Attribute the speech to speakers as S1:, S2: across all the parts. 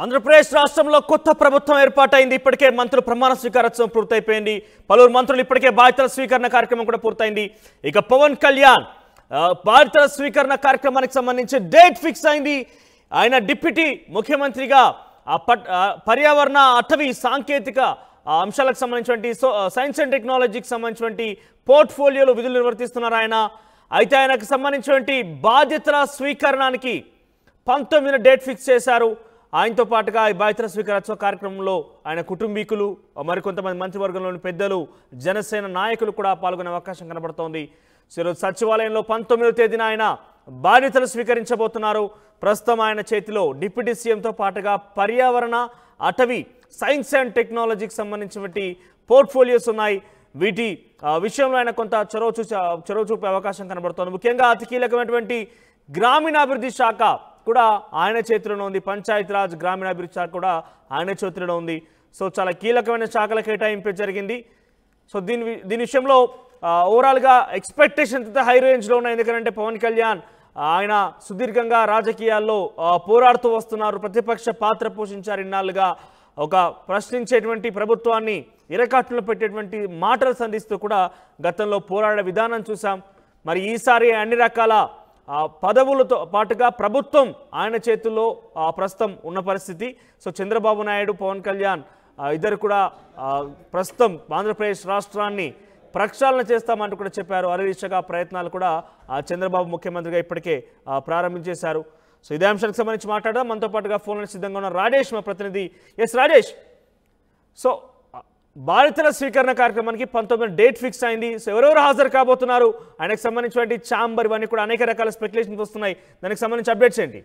S1: ఆంధ్రప్రదేశ్ రాష్ట్రంలో కొత్త ప్రభుత్వం ఏర్పాటైంది ఇప్పటికే మంత్రులు ప్రమాణ స్వీకారోత్సవం పూర్తయిపోయింది పలువురు మంత్రులు ఇప్పటికే బాధ్యతల స్వీకరణ కార్యక్రమం కూడా పూర్తయింది ఇక పవన్ కళ్యాణ్ ఆ, బాధ్యతల స్వీకరణ కార్యక్రమానికి సంబంధించి డేట్ ఫిక్స్ అయింది ఆయన డిప్యూటీ ముఖ్యమంత్రిగా ఆ పట్ ఆ, పర్యావరణ అటవీ సాంకేతిక ఆ, అంశాలకు సంబంధించినటువంటి సో సైన్స్ అండ్ టెక్నాలజీకి సంబంధించినటువంటి పోర్ట్ఫోలియోలో విధులు నిర్వర్తిస్తున్నారు ఆయన అయితే ఆయనకు సంబంధించినటువంటి బాధ్యతల స్వీకరణానికి పంతొమ్మిదిన డేట్ ఫిక్స్ చేశారు ఆయనతో పాటుగా ఈ బాధ్యతల స్వీకారోత్సవ కార్యక్రమంలో ఆయన కుటుంబీకులు మరికొంతమంది మంత్రివర్గంలోని పెద్దలు జనసేన నాయకులు కూడా పాల్గొనే అవకాశం కనబడుతోంది సో ఈరోజు సచివాలయంలో పంతొమ్మిదో తేదీన ఆయన బాధ్యతలు స్వీకరించబోతున్నారు ప్రస్తుతం ఆయన చేతిలో డిప్యూటీ సీఎంతో పాటుగా పర్యావరణ అటవీ సైన్స్ అండ్ టెక్నాలజీకి సంబంధించినటువంటి పోర్ట్ఫోలియోస్ ఉన్నాయి వీటి ఆ, విషయంలో ఆయన కొంత చొరవ చూసే చొరవ చూపే అవకాశం కనబడుతోంది ముఖ్యంగా అతి కీలకమైనటువంటి గ్రామీణాభివృద్ధి శాఖ కూడా ఆయన చేతిలోనే ఉంది పంచాయతీరాజ్ గ్రామీణాభివృద్ధి శాఖ కూడా ఆయన చేతిలో ఉంది సో చాలా కీలకమైన శాఖల కేటాయింపు జరిగింది సో దీని వి- దీని విషయంలో ఆ, ఓవరాల్గా ఎక్స్పెక్టేషన్ అయితే హై రేంజ్లో ఉన్నాయి ఎందుకంటే పవన్ కళ్యాణ్ ఆ, ఆయన సుదీర్ఘంగా రాజకీయాల్లో ఆ, పోరాడుతూ వస్తున్నారు ప్రతిపక్ష పాత్ర పోషించారు ఇన్నాళ్ళుగా ఒక ప్రశ్నించేటువంటి ప్రభుత్వాన్ని ఇరకాట్లో పెట్టేటువంటి మాటలు సంధిస్తూ కూడా గతంలో పోరాడే విధానం చూసాం మరి ఈసారి అన్ని రకాల ఆ, పదవులతో పాటుగా ప్రభుత్వం ఆయన చేతుల్లో ఆ, ప్రస్తుతం ఉన్న పరిస్థితి సో చంద్రబాబు నాయుడు పవన్ కళ్యాణ్ ఆ, ఇద్దరు కూడా ఆ, ప్రస్తుతం ఆంధ్రప్రదేశ్ రాష్ట్రాన్ని ప్రక్షాళన చేస్తామంటూ కూడా చెప్పారు అదే దిశగా ప్రయత్నాలు కూడా ఆ, చంద్రబాబు ముఖ్యమంత్రిగా ఇప్పటికే ఆ, ప్రారంభించేశారు సో ఇదే అంశానికి సంబంధించి మాట్లాడదాం మనతో పాటుగా ఫోన్లో సిద్ధంగా ఉన్న రాజేష్ మా ప్రతినిధి ఎస్ రాజేష్ సో ఆ, బాధితుల స్వీకరణ కార్యక్రమానికి పంతొమ్మిది డేట్ ఫిక్స్ అయింది సో ఎవరెవరు హాజరు కాబోతున్నారు ఆయనకు సంబంధించినటువంటి ఛాంబర్ ఇవన్నీ కూడా అనేక రకాల స్పెక్యులేషన్స్ వస్తున్నాయి దానికి సంబంధించి అప్డేట్స్ ఏంటి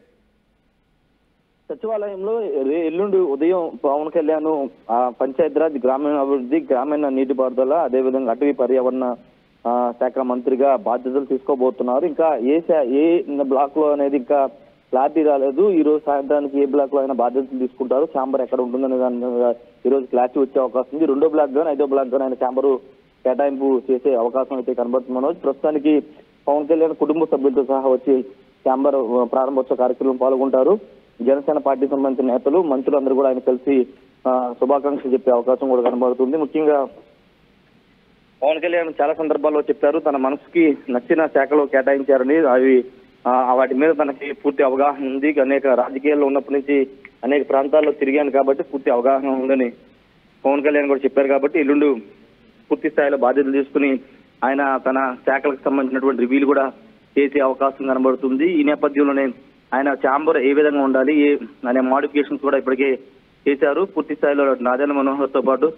S2: సచివాలయంలో రే- ఎల్లుండి ఉదయం పవన్ కళ్యాణ్ ఆ, పంచాయతీరాజ్ గ్రామీణ అభివృద్ధి గ్రామీణ నీటిపారుదల అదేవిధంగా అటవీ పర్యావరణ ఆ, శాఖ మంత్రిగా బాధ్యతలు తీసుకోబోతున్నారు ఇంకా ఏ శా- ఏ బ్లాక్ లో అనేది ఇంకా క్లారిటీ రాలేదు ఈ రోజు సాయంత్రానికి ఏ బ్లాక్ లో అయినా బాధ్యతలు తీసుకుంటారు ఛాంబర్ ఎక్కడ ఉంటుందనే దాని మీద ఈ రోజు క్లారిటీ వచ్చే అవకాశం ఉంది రెండో బ్లాక్ గానీ ఐదో బ్లాక్ గానీ ఆయన ఛాంబర్ కేటాయింపు చేసే అవకాశం అయితే కనబడుతుంది మనోజ్ ప్రస్తుతానికి పవన్ కళ్యాణ్ కుటుంబ సభ్యులతో సహా వచ్చి ఛాంబర్ ఆ, ప్రారంభోత్సవ కార్యక్రమం పాల్గొంటారు జనసేన పార్టీకి సంబంధించిన నేతలు మంత్రులు అందరూ కూడా ఆయన కలిసి ఆ, శుభాకాంక్షలు చెప్పే అవకాశం కూడా కనబడుతుంది ముఖ్యంగా పవన్ కళ్యాణ్ చాలా సందర్భాల్లో చెప్పారు తన మనసుకి నచ్చిన శాఖలు కేటాయించారని అవి ఆ, వాటి మీద తనకి పూర్తి అవగాహన ఉంది అనేక రాజకీయాల్లో ఉన్నప్పటి నుంచి అనేక ప్రాంతాల్లో తిరిగాను కాబట్టి పూర్తి అవగాహన ఉందని పవన్ కళ్యాణ్ కూడా చెప్పారు కాబట్టి ఎల్లుండు పూర్తి స్థాయిలో బాధ్యతలు తీసుకుని ఆయన తన శాఖలకు సంబంధించినటువంటి రివ్యూలు కూడా చేసే అవకాశం కనబడుతుంది ఈ నేపథ్యంలోనే ఆయన ఛాంబర్ ఏ విధంగా ఉండాలి ఏ అనే మోడిఫికేషన్స్ కూడా ఇప్పటికే చేశారు పూర్తి స్థాయిలో నాదెండ్ల మనోహర్ తో పాటు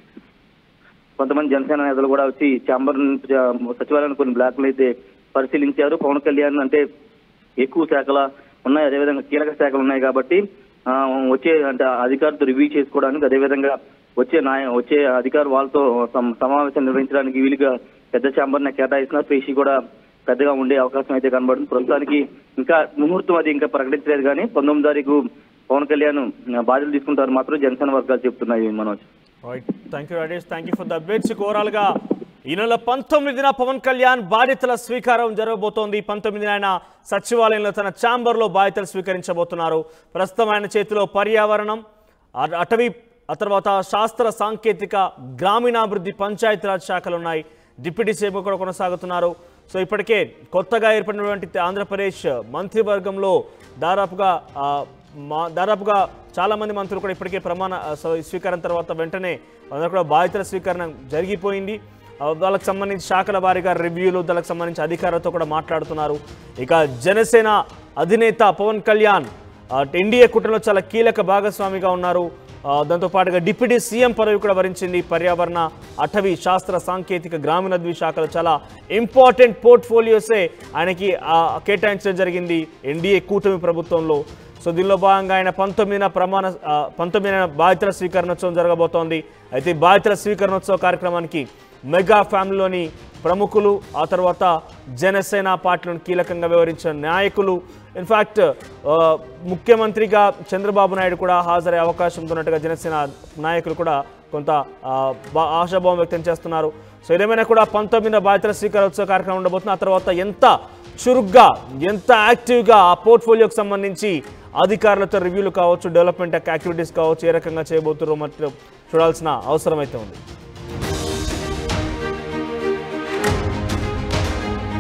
S2: కొంతమంది జనసేన నేతలు కూడా వచ్చి ఛాంబర్ సచివాలయాన్ని కొన్ని బ్లాక్లు అయితే పరిశీలించారు పవన్ కళ్యాణ్ అంటే ఎక్కువ శాఖల ఉన్నాయి అదేవిధంగా కీలక శాఖలు ఉన్నాయి కాబట్టి ఆ, వచ్చే అంటే అధికారులతో రివ్యూ చేసుకోవడానికి అదేవిధంగా వచ్చే నాయ వచ్చే అధికారు వాళ్ళతో సమ- సమావేశం నిర్వహించడానికి వీలుగా పెద్ద ఛాంబర్ ని కేటాయిస్తున్నారు పేషి కూడా పెద్దగా ఉండే అవకాశం అయితే కనబడుతుంది ప్రస్తుతానికి ఇంకా ముహూర్తం అది ఇంకా ప్రకటించలేదు కానీ పంతొమ్మిది తారీఖు పవన్ కళ్యాణ్ బాధ్యతలు తీసుకుంటారు మాత్రం జనసేన వర్గాలు చెప్తున్నాయి Manoj
S1: right thank you Rajesh thank you for the updates ఓవరాల్గా ఈ నెల పంతొమ్మిదిన పవన్ కళ్యాణ్ బాధ్యతల స్వీకారం జరగబోతోంది పంతొమ్మిదిన ఆయన సచివాలయంలో తన ఛాంబర్లో బాధ్యతలు స్వీకరించబోతున్నారు ప్రస్తుతం ఆయన చేతిలో పర్యావరణం అ- అటవీ ఆ తర్వాత శాస్త్ర సాంకేతిక గ్రామీణాభివృద్ధి పంచాయతీరాజ్ శాఖలు ఉన్నాయి డిప్యూటీ సీఎం కూడా కొనసాగుతున్నారు సో ఇప్పటికే కొత్తగా ఏర్పడినటువంటి ఆంధ్రప్రదేశ్ మంత్రివర్గంలో దాదాపుగా ఆ, మా దాదాపుగా చాలా మంది మంత్రులు కూడా ఇప్పటికే ప్రమాణ ఆ, స్వ- స్వీకారం తర్వాత వెంటనే అందరూ కూడా బాధ్యతల స్వీకరణ జరిగిపోయింది ఆ, వాళ్ళకి సంబంధించి శాఖల వారీగా రివ్యూలు దానికి సంబంధించి అధికారులతో కూడా మాట్లాడుతున్నారు ఇక జనసేన అధినేత పవన్ కళ్యాణ్ ఆ, ఎన్డీఏ కూటమిలో చాలా కీలక భాగస్వామిగా ఉన్నారు ఆ, దాంతో పాటుగా డిప్యూటీ సీఎం పదవి కూడా వరించింది పర్యావరణ అటవీ శాస్త్ర సాంకేతిక గ్రామీణాభివృద్ధి శాఖలు చాలా ఇంపార్టెంట్ పోర్ట్ఫోలియోసే ఆయనకి ఆ, కేటాయించడం జరిగింది ఎన్డీఏ కూటమి ప్రభుత్వంలో సో దీనిలో భాగంగా ఆయన పంతొమ్మిదిన ప్రమాణ ఆ, పంతొమ్మిదిన బాధ్యతల స్వీకరణోత్సవం జరగబోతోంది అయితే ఈ బాధ్యతల స్వీకరణోత్సవ కార్యక్రమానికి మెగా ఫ్యామిలీలోని ప్రముఖులు ఆ తర్వాత జనసేన పార్టీలను కీలకంగా వ్యవహరించిన నాయకులు ఇన్ఫ్యాక్ట్ ముఖ్యమంత్రిగా చంద్రబాబు నాయుడు కూడా హాజరయ్యే అవకాశం ఉన్నట్టుగా జనసేన నాయకులు కూడా కొంత ఆ, బా- ఆశాభావం వ్యక్తం చేస్తున్నారు సో ఏదేమైనా కూడా పంతొమ్మిదిన బాధ్యతల స్వీకారోత్సవ కార్యక్రమం ఉండబోతుంది ఆ తర్వాత ఎంత చురుగ్గా ఎంత యాక్టివ్గా ఆ పోర్ట్ఫోలియోకి సంబంధించి అధికారులతో రివ్యూలు కావచ్చు డెవలప్మెంట్ యాక్టివిటీస్ కావచ్చు ఏ రకంగా చేయబోతున్నారో మరి చూడాల్సిన అవసరం అయితే ఉంది